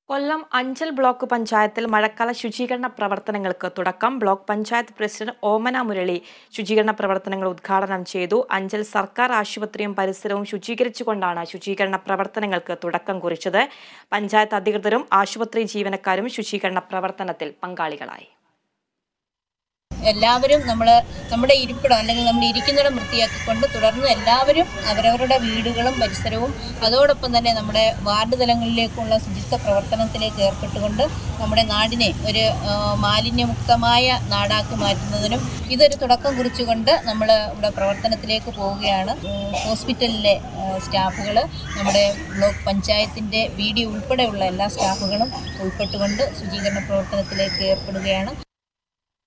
കൊല്ലം Anchal block പഞ്ചായത്തിൽ മഴക്കാല ശുചീകരണ പ്രവർത്തനങ്ങൾക്ക് തുടക്കം ബ്ലോക്ക് പഞ്ചായത്ത് പ്രസിഡന്റ് ഓമന മുരളി ശുചീകരണ പ്രവർത്തനങ്ങൾ ഉദ്ഘാടനം ചെയ്തു അഞ്ചൽ സർക്കാർ ആശുപത്രിയും പരിസരവും ശുചീകരിച്ചുകൊണ്ടാണ് ശുചീകരണ പ്രവർത്തനങ്ങൾക്ക് തുടക്കം കുറിച്ചത് പഞ്ചായത്ത് അധികൃതരും ആശുപത്രി ജീവനക്കാരും ശുചീകരണ പ്രവർത്തനത്തിൽ പങ്കാളികളായി എല്ലാവരും നമ്മൾ നമ്മുടെ ഇരിപ്പിടം അല്ലെങ്കിൽ നമ്മൾ ഇരിക്കുന്നിടം വൃത്തിയാക്കിക്കൊണ്ട് തുടർന്ന് എല്ലാവരും അവരവരുടെ വീടുകളും പരിസരവും അതോടൊപ്പം തന്നെ നമ്മുടെ വാർഡ് തലങ്ങളിലേക്കുള്ള ശുചിത്വ പ്രവർത്തനത്തിലേക്ക് ഏർപ്പെട്ടുകൊണ്ട് നമ്മുടെ നാടിനെ ഒരു ആ, മാലിന്യമുക്തമായ നാടാക്കി മാറ്റുന്നതിനും ഇതൊരു തുടക്കം കുറിച്ചുകൊണ്ട് നമ്മൾ ഇവിടെ പ്രവർത്തനത്തിലേക്ക് പോവുകയാണ് ഉം, ഹോസ്പിറ്റലിലെ സ്റ്റാഫുകൾ നമ്മുടെ ബ്ലോക്ക് പഞ്ചായത്തിൻ്റെ ബി ഡി ഉൾപ്പെടെയുള്ള എല്ലാ സ്റ്റാഫുകളും ഉൾപ്പെട്ടുകൊണ്ട് ശുചീകരണ പ്രവർത്തനത്തിലേക്ക് ഏർപ്പെടുകയാണ്